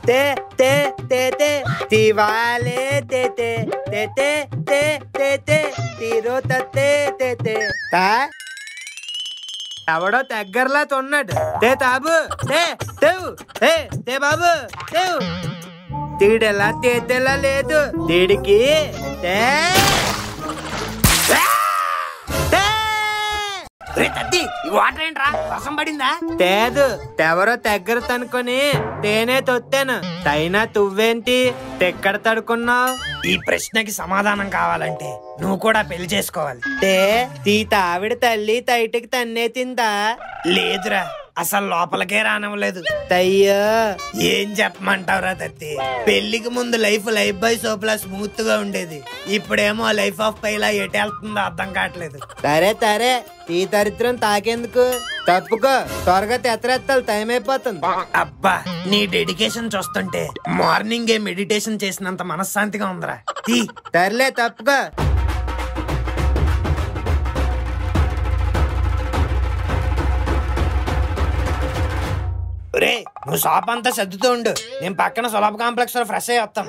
తే తే తే తే తివాలే తే తే తే తే తే తే తే తీరో తే తే తే తా ఎవడో దగ్గరలా తొన్నాడు తే తాబు తే తేవు తే తే బాబు తేవు తీడెలా తేతేలా లేదు తీడికి తే తే! రే తద్ది ఈ వాటర్ ఏంట్రా వర్షం పడిందా తేదు ఎవరో దగ్గర తనుకొని తేనే తొత్తాను తైనా తువ్వేంటి తెక్కడ తడుకున్నావు ఈ ప్రశ్నకి సమాధానం కావాలంటే నువ్వు కూడా పెళ్లి చేసుకోవాలి తే తీ తావిడ తల్లి తైటికి తన్నే తిందా లేదురా అసలు లోపలికే రానివ్వలేదు తయ్యో ఏం చెప్పమంటావురా తత్తి పెళ్లికి ముందు లైఫ్ లైఫ్ బై సోప్లా స్మూత్ గా ఉండేది ఇప్పుడేమో లైఫ్ ఆఫ్ పైలా ఎటు వెళ్తుందో అర్థం కావట్లేదు సరే సరే ఈ దరిద్రం తాకేందుకు తప్పుకో త్వరగా తెత్తరెత్తాలి టైం అయిపోతుంది అబ్బా నీ డెడికేషన్ చూస్తుంటే మార్నింగ్ ఏ మెడిటేషన్ చేసినంత మనశ్శాంతిగా ఉందిరా తీ సర్లే తప్పుకో రే నువ్వు షాప్ అంతా సర్దుతూ ఉండు నేను పక్కన సులభ కాంప్లెక్స్ లో ఫ్రెష్ అయ్యి వస్తాను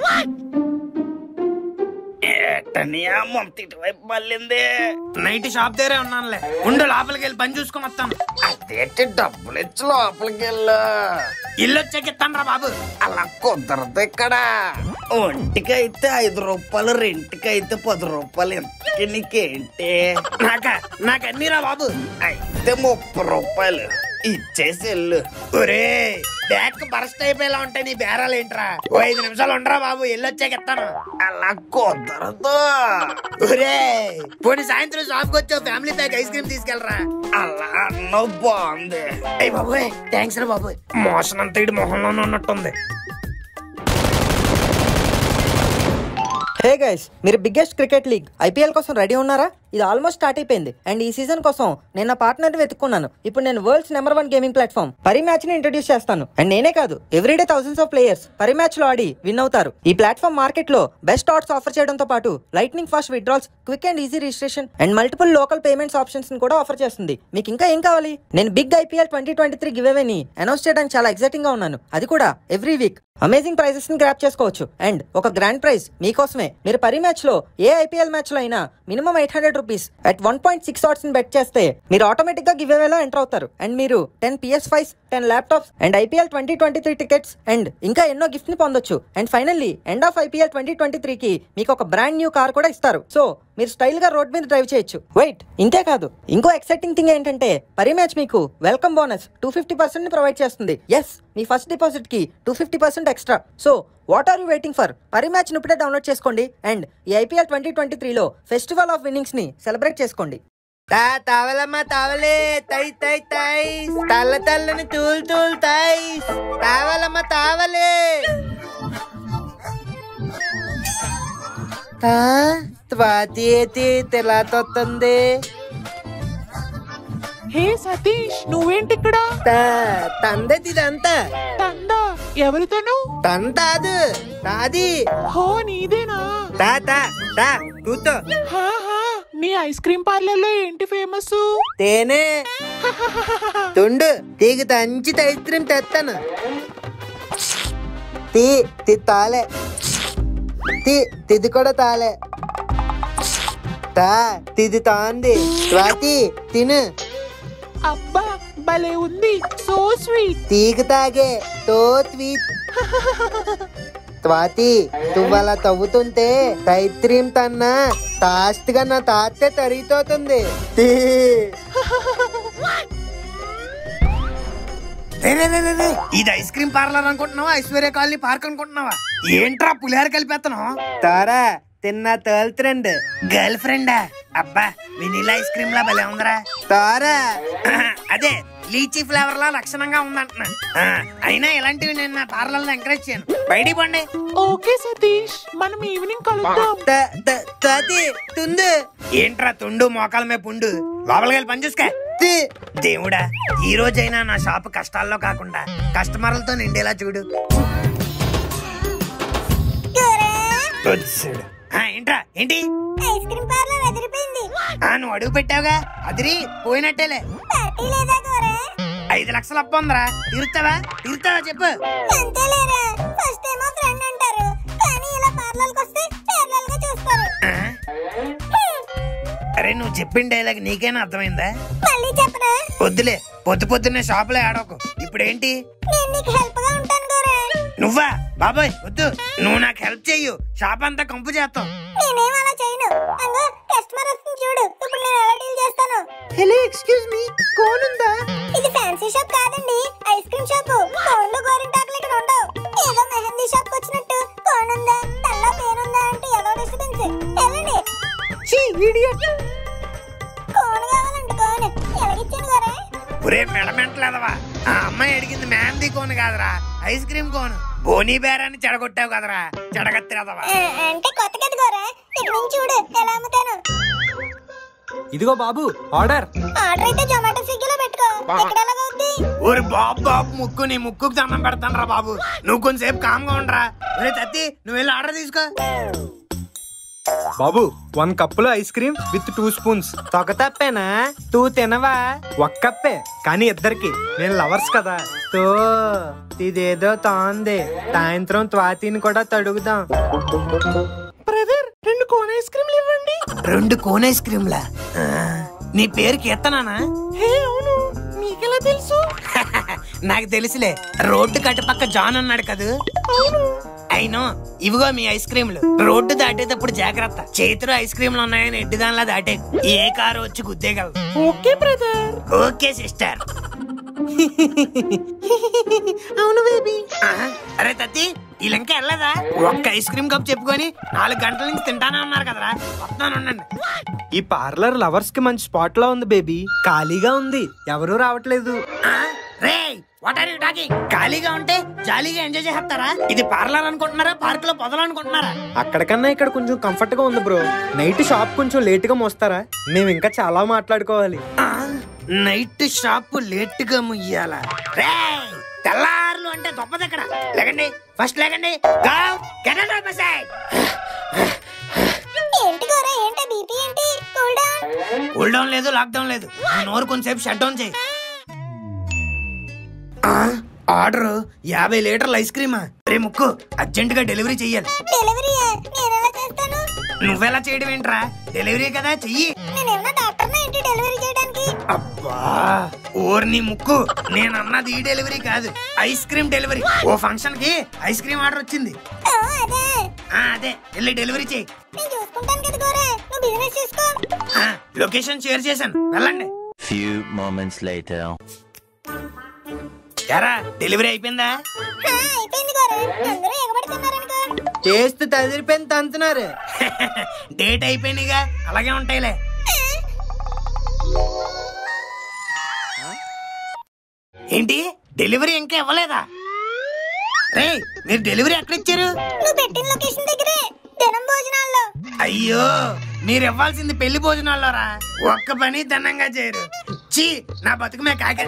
నైట్ షాప్ దగ్గరే ఉన్నానులే ఉండు లోపలికి వెళ్ళి పని చూసుకుని వస్తాను అదేంటి డబ్బులు ఇచ్చి లోపలికి వెళ్ళు ఇల్లు వచ్చాక ఇస్తాను రా బాబు అలా కుదరదు ఇక్కడ ఒంటికి అయితే ఐదు రూపాయలు రెంట్కి అయితే పది రూపాయలు ఇంతకి నీకేంటి నాక నాకు అన్ని రా బాబు అయితే ముప్పై రూపాయలు ఇచ్చేసి వెళ్ళు ఒరే బ్యాగ్ బరస్ట్ అయిపోయేలా ఉంటాయి నీ బేరాలు ఏంట్రా ఓ ఐదు నిమిషాలు ఉండరా బాబు ఇల్లు వచ్చాక ఇస్తాను అలా కుదరదు ఒరే పోనీ సాయంత్రం షాప్ కి వచ్చావు ఫ్యామిలీ ప్యాక్ ఐస్ క్రీమ్ తీసుకెళ్ళరా అలా అన్నావు బాగుంది అయ్యి బాబోయ్ థ్యాంక్స్ రా బాబోయ్ మోషన్ అంతా ఇటు మొహంలోనే ఉన్నట్టుంది హే గైస్ మీరు బిగ్గెస్ట్ క్రికెట్ లీగ్ ఐపీఎల్ కోసం రెడీ ఉన్నారా ఇది ఆల్మోస్ట్ స్టార్ట్ అయిపోయింది అండ్ ఈ సీజన్ కోసం నేను నా పార్ట్నర్ వెతుక్కున్నాను ఇప్పుడు నేను world's number one gaming platform Parimatch ని ఇంట్రడ్యూస్ చేస్తాను అండ్ నేనే కాదు everyday thousands of players Parimatch లో ఆడి విన్ అవుతారు ఈ ప్లాట్ఫామ్ మార్కెట్ లో బెస్ట్ ఆర్డ్స్ ఆఫర్ చేయడంతో పాటు lightning fast withdrawals quick and easy registration and multiple local payments options ని కూడా ఆఫర్ చేస్తుంది మీకు ఇంకా ఏం కావాలి నేను big IPL twenty twenty three give ని అనౌన్స్ చేయడానికి చాలా ఎక్సైటింగ్ గా ఉన్నాను అది కూడా ఎవ్రీ వీక్ అమేజింగ్ ప్రైజెస్ ని గ్రాప్ చేసుకోవచ్చు అండ్ ఒక గ్రాండ్ ప్రైజ్ మీకోసమే మీరు పరి మ్యాచ్ లో ఏ ఐపీఎల్ మ్యాచ్ లో అయినా minimum eight hundred rupees at one point six odds ని బెట్ చేస్తే మీరు ఆటోమేటిక్ గా గివ్ లో ఎంటర్ అవుతారు అండ్ మీరు ten PS five ten laptops and IPL twenty twenty three tickets and ఇంకా ఎన్నో గిఫ్ట్ ని పొందొచ్చు and finally end of IPL twenty twenty three కి మీకు ఒక బ్రాండ్ న్యూ కార్ కూడా ఇస్తారు సో మీరు స్టైల్ గా రోడ్ మీద డ్రైవ్ చేయొచ్చు వెయిట్ ఇంతే కాదు ఇంకో ఎక్సైటింగ్ థింగ్ ఏంటంటే పరి మ్యాచ్ మీకు welcome bonus two fifty percent ని ప్రొవైడ్ చేస్తుంది ఎస్ మీ ఫస్ట్ డిపాజిట్ కి two fifty percent extra so what are you waiting for Parimatch ను ఇప్పుడే డౌన్లోడ్ చేసుకోండి అండ్ ఈ ఐపీఎల్ ట్వంటీ ట్వంటీ త్రీలో ఫెస్టివల్ ఆఫ్ విన్నింగ్స్ ని సెలబ్రేట్ చేసుకోండి తా తావలమ్మ తావలే తై తై తై తల్ల తల్లని తూల్ తూల్ తై తావలమ్మ తావలే తా త్వాతి ఏతి తెలాతొత్తుంది హే సతీష్ నువ్వేంటి ఇక్కడ తా తందది ఇదంతా తందా ఎవరితోను తంతాదు తాది హో నీదేనా తా తా తా కూతో హా, హా, నీ ఐస్ క్రీమ్ పార్లర్ లో ఏంటి ఫేమస్ తేనే తుండు తీగ తంచి ఐస్ క్రీమ్ తెస్తాను తీ తి తాలే తి తిది కూడా తాలే తా తిది తాంది స్వాతి తిను అబ్బా భలే ఉంది సో స్వీట్ తీగ తాగే తో స్వీట్ స్వాతి నువ్వలా తవ్వుతుంటే తైత్రీం తన్న తాస్తిగా నా తాతే తరిగిపోతుంది తీ రే, రే, రే, రే, రే. ఇది ఐస్ క్రీమ్ పార్లర్ అనుకుంటున్నావా ఐశ్వర్య కాలనీ పార్క్ అనుకుంటున్నావా ఏంట్రా పులిహార కలిపేస్తున్నావు తారా తిన్న తోలుతురండి గర్ల్ ఫ్రెండా అబ్బా వెనీలా ఐస్ క్రీమ్ లా భలే ఉందిరా తారా అదే లీచీ ఫ్లేవర్ లా లక్షణంగా ఉందంటున్నా ఆ, అయినా ఇలాంటివి నేను నా పార్లర్ లో ఎంకరేజ్ చేయను బయటికి పండి ఓకే సతీష్ మనం ఈవినింగ్ కలుద్దాం త- త- తది తుందు ఏంట్రా తుండు మోకాల మీద పుండు లోపలికి వెళ్ళి పని చూసుకో తి దేవుడా ఈ రోజైనా నా షాప్ కష్టాల్లో కాకుండా కస్టమర్లతో నిండేలా చూడు వచ్చాడు. ఆ, ఏంట్రా ఏంటి ఐస్ క్రీమ్ పార్లర్ ఎదిరిపోయింది ఆ, నువ్వు అడుగు పెట్టావుగా అదిరి పోయినట్టేలే పార్టీ లేదా గోరే ఐదు లక్షలు అప్పు ఉందిరా తీరుతావా తీరుతావా చెప్పు అంతే లేరా ఫస్ట్ అరే నువ్వు చెప్పిన డైలాగ్ నీకైనా అర్థమైందా మళ్ళీ చెప్పనా వద్దులే పొద్దు పొద్దున్నే షాపులో ఆడోకు ఇప్పుడేంటి నేను నీకు హెల్ప్ గా ఉంటాను గోరే నువ్వా బాబాయ్ వద్దు నువ్వు నాకు హెల్ప్ చెయ్యు షాప్ అంతా కంపు చేస్తాం నేనేం అలా చేయను అంగో కస్టమర్ వస్తుంది చూడు ఇప్పుడు నేను ఎలా డీల్ చేస్తాను హలో ఎక్స్క్యూజ్ మీ కోన్ ఉందా ఇది ఫ్యాన్సీ షాప్ కాదండి ఐస్ క్రీమ్ షాప్ కోన్లు గోరింటాకులు ఇక్కడ ఉండవు ఏదో మెహందీ షాప్ వచ్చినట్టు కోన్ ఉందా తల్ల పేన్ ఉందా అంటే ఏదో డిస్టర్బెన్స్ వెళ్ళండి కోన్ కావాలండి కోన్ ఎలాగిచ్చాను గోరే ఒరే మెడమెంటలేదవా ఆ అమ్మాయి అడిగింది మ్యాందీ కోన్ కాదురా ఐస్ క్రీమ్ కోన్ బోనీ బేరాన్ని చెడగొట్టావు కదరా చెడగత్తిరదవా ఆ, అంటే కొత్త కదా గోరే ఇక్కడ నుంచి చూడు ఎలా అమ్ముతాను ఇదిగో బాబు ఆర్డర్ ఆర్డర్ అయితే జొమాటో స్విగ్గీలో పెట్టుకో ఇక్కడ ఎలాగవుద్ది ఒరే బాబు బాబు ముక్కు నీ ముక్కుకు దండం పెడతాను రా బాబు నువ్వు కొంచెంసేపు కామ్గా ఉండరా ఒరే తత్తి నువ్వు వెళ్ళి ఆర్డర్ తీసుకో బాబు వన్ కప్పులో ice cream with two spoons తొక తప్పేనా టూ తినవా ఒక కప్పే కానీ ఇద్దరికి నేను లవర్స్ కదా తో ఇదేదో తాంది సాయంత్రం త్వాతిని కూడా తడుగుదాం బ్రదర్ రెండు కోన్ ఐస్ క్రీమ్లు ఇవ్వండి రెండు కోన్ ఐస్ క్రీమ్లా ఆ, నీ పేరు కీర్తనానా హే అవును మీకెలా తెలుసు నాకు తెలుసులే రోడ్డు కట్టుపక్క జాన్ ఉన్నాడు కదూ అయినో ఇవిగో మీ ఐస్ క్రీమ్లు రోడ్డు దాటేటప్పుడు జాగ్రత్త చేతిలో ఐస్ క్రీమ్లు ఉన్నాయని ఎడ్డి దానిలా దాటే ఏ కారు వచ్చి గుద్దేగలదు ఓకే బ్రదర్ ఓకే సిస్టర్ అవును బేబీ అరే తత్తి వీళ్ళంకా వెళ్ళదా ఒక్క ఐస్ క్రీమ్ కప్ చెప్పుకొని నాలుగు గంటల నుంచి తింటానే ఉన్నారు కదరా వస్తున్నాను ఉండండి ఈ పార్లర్ లవర్స్ కి మంచి స్పాట్ లో ఉంది బేబీ ఖాళీగా ఉంది ఎవరూ రావట్లేదు రే వాట్ ఆర్ యూ టాకింగ్ ఖాళీగా ఉంటే జాలీగా ఎంజాయ్ చేస్తారా ఇది పార్లర్ అనుకుంటున్నారా పార్క్ లో పొదలు అనుకుంటున్నారా అక్కడికన్నా ఇక్కడ కొంచెం కంఫర్ట్ గా ఉంది బ్రో నైట్ షాప్ కొంచెం లేట్ గా మోస్తారా మేము ఇంకా చాలా మాట్లాడుకోవాలి ఆ, నైట్ షాప్ లేట్ గా ముయ్యాలా రే తెల్లారులు అంటే గొప్పది ఇక్కడ లేకండి ఫస్ట్ లేకండి Go, get out of my sight. ఏంటి గోరే ఏంటి బీపీ ఏంటి కూల్ డౌన్ కూల్ డౌన్ లేదు లాక్ డౌన్ లేదు నీ నోరు కొంచెంసేపు షట్ డౌన్ చేయి ఆర్డర్ యాభై లీటర్ల ఐస్ క్రీమా రే ముక్కు అర్జెంట్ గా డెలివరీ చెయ్యాలి డెలివరీయా నేను ఎలా చేస్తాను నువ్వెలా చేయడం ఏంట్రా డెలివరీ కదా చెయ్యి నేనేమన్నా డాక్టర్నా ఏంటి డెలివరీ చేయడానికి అబ్బా ఓర్ని ముక్కు నేను అన్నది ఈ డెలివరీ కాదు ఐస్ క్రీమ్ డెలివరీ ఓ ఫంక్షన్ కి ఐస్ క్రీమ్ ఆర్డర్ వచ్చింది ఓ, అదే ఆ, అదే వెళ్ళి డెలివరీ చేయి నేను చూసుకుంటాను కదా గోరే నువ్వు బిజినెస్ చూసుకో ఆ, లొకేషన్ షేర్ చేశాను వెళ్ళండి Few moments later. ఎరా డెలివరీ అయిపోయిందా ఆ, అయిపోయింది గోరే అందరూ ఎగబడుతున్నారనుకో టేస్ట్ తదిరిపోయింది తంతున్నారు డేట్ అయిపోయినాయిగా అలాగే ఉంటాయిలే ఏంటి డెలివరీ ఇంకా ఇవ్వలేదా రే మీరు డెలివరీ ఎక్కడ ఇచ్చారు నువ్వు పెట్టిన లొకేషన్ దగ్గరే దినం భోజనాల్లో అయ్యో మీరు ఇవ్వాల్సింది పెళ్లి భోజనాల్లోరా ఒక్క పని దండంగా చేయరు చీ నా బతుకుమే కాక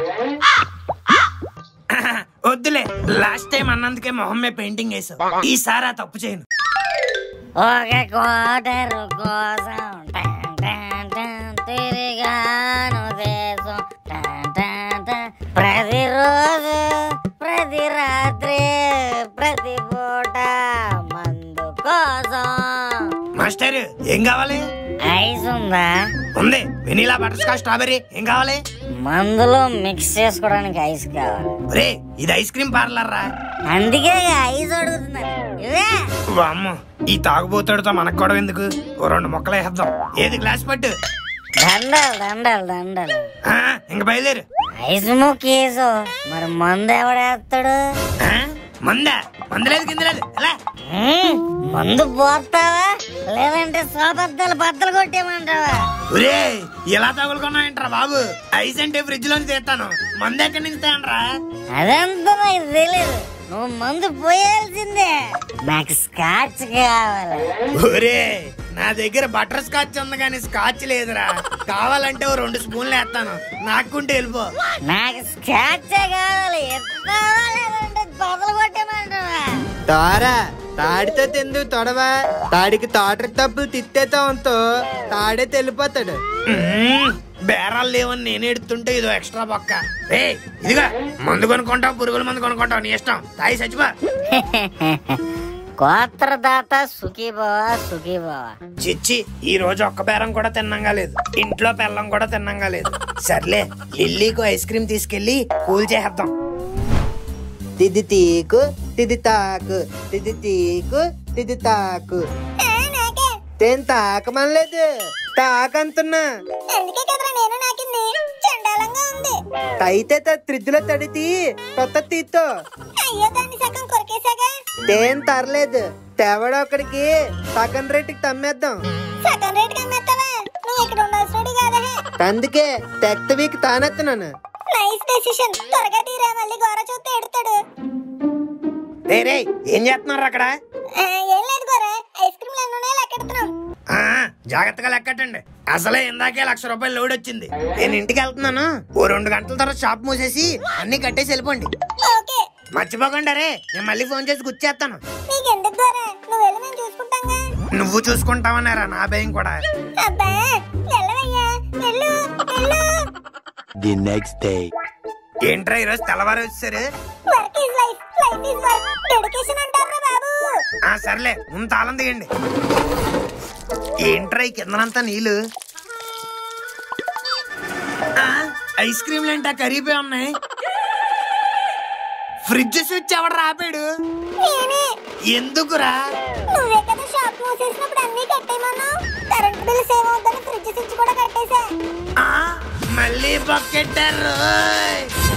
వద్దులే లాస్ట్ టైం అన్నందుకే మొహం మీద పెయింటింగ్ వేసావు ఈసారి ఆ తప్పు చేయను ఒక కోటరు కోసం టన్ టన్ టన్ తిరిగాను దేశం టన్ టన్ టన్. ప్రతిరోజు ప్రతి రాత్రి ప్రతి పూట మందు కోసం మాస్టర్ ఏం కావాలి ఐస్ ఉందా ఉంది వెనీలా బటర్ స్కాచ్ స్ట్రాబెరీ ఏం కావాలి మందులో మిక్స్ చేసుకోవడానికి ఐస్ కావాలి రే ఇది ఐస్ క్రీమ్ పార్లర్ రా అందుకే ఐస్ అడుగుతున్నాను ఇవే వామ్మో ఈ తాగుబోతాడుతో మనకు గొడవ ఎందుకు ఓ రెండు మొక్కలు వేద్దాం ఏది గ్లాస్ పట్టు దండలు దండలు దండలు ఆ, ఇంక బయలుదేరు ఐస్ ముక్కేసు మరి మందు ఎవడేస్తాడు ఆ, మందా మందలేదు కింద లేదు ఎలా మ్మ్. మందు పోస్తావా లేదంటే సోబద్దలు బద్దలు కొట్టేమంటావా ఒరే ఎలా తగులుకున్నావేంట్రా బాబు ఐస్ అంటే ఫ్రిడ్జ్ లోంచి తీస్తాను మంద ఎక్కడి నుంచి తేనరా అదంతా నాకు తెలియదు నువ్వు మందు పోయాల్సిందే నాకు స్కాచ్ కావాలి ఒరే నా దగ్గర బటర్ స్కాచ్ ఉంది కానీ స్కాచ్ లేదురా కావాలంటే ఓ రెండు స్పూన్లు వేస్తాను నాకుంటే వెళ్ళిపో నాకు స్కాచ్ కావాలి ఎత్తావా లేదంటే బద్దలు కొట్టేమంటావా తారా తాడితో తెందు తొడవా తాడికి తోటరి తప్పులు తిత్తేతో ఉంతో తాడే తెలిపోతాడు మ్మ్. బేరాలు లేవని నేను ఎడుతుంటే ఇదో ఎక్స్ట్రా పక్క రే ఇదిగా మందు కొనుక్కుంటావు పురుగుల మందు కొనుక్కుంటావు నీ ఇష్టం తాయి చచ్చిపో గోత్రదాత సుఖీభవ సుఖీభవ చిచ్చి ఈ రోజు ఒక్క బేరం కూడా తిన్నంగా లేదు ఇంట్లో పెళ్ళం కూడా తిన్నంగా లేదు సర్లే లిల్లీకు ఐస్ క్రీమ్ తీసుకెళ్లి కూల్ చేసేద్దాం తిది తీకు తిది తాకు తిది తీకు తిది తాకు ఆ, నాకే తేం తాకమనలేదు తాకంతున్నా అందుకే కదరా నేను నాకింది చండాలంగా ఉంది అయితే త్రిద్దులో తడితి కొత్త తీతో అయ్యో దాన్ని సగం కొరికేసాగా తేం తరలేదు తేవడొక్కడికి సగం రేటుకి తమ్మేద్దాం సగం రేట్ కమ్మేస్తావా నువ్వు ఇక్కడ ఉండాల్సిన కాదా అందుకే తెక్త వీక్ తానెత్తున్నాను నైస్ డెసిషన్ త్వరగా తీరా మళ్ళీ గోర చూస్తే ఎడతాడు రే రే ఏం చేస్తున్నారు అక్కడ ఆ, ఏం లేదు గోరా ఐస్ క్రీమ్లు ఎన్ని ఉన్నాయో లెక్కెడుతున్నాం ఆ జాగ్రత్తగా లెక్కటండి అసలే ఇందాకే లక్ష రూపాయలు లోడ్ వచ్చింది నేను ఇంటికి వెళ్తున్నాను ఓ రెండు గంటల తర్వాత షాప్ మూసేసి అన్ని కట్టేసి వెళ్ళిపోండి ఓకే మర్చిపోకండి రే నేను మళ్ళీ ఫోన్ చేసి గుర్చేస్తాను నీకెందుకు గోరా నువ్వు వెళ్ళి మేము చూసుకుంటాంగా నువ్వు చూసుకుంటావన్నారా నా భయం కూడా అబ్బా వెళ్ళవయ్యా వెళ్ళు వెళ్ళు The next day. ఏంట్రా ఈరోజు తెల్లవారు వచ్చారు work is life life is work dedication అంటారా బాబు ఆ సర్లే ముందు తాళం తీయండి ఏంట్రా ఈ కిందనంతా నీళ్ళు ఆ, ఐస్ క్రీమ్లు ఏంటా కరిగిపోయి ఉన్నాయి ఫ్రిడ్జ్ స్విచ్ ఎవడు రాపాడు నేనే ఎందుకురా నువ్వే కదా షాప్ మూసేసినప్పుడు అన్ని కట్టేయమన్నావు కరెంట్ బిల్ సేవ్ అవుతుందని ఫ్రిడ్జ్ స్విచ్ కూడా కట్టేశా ఆ, మళ్ళీ పక్కెట్టారు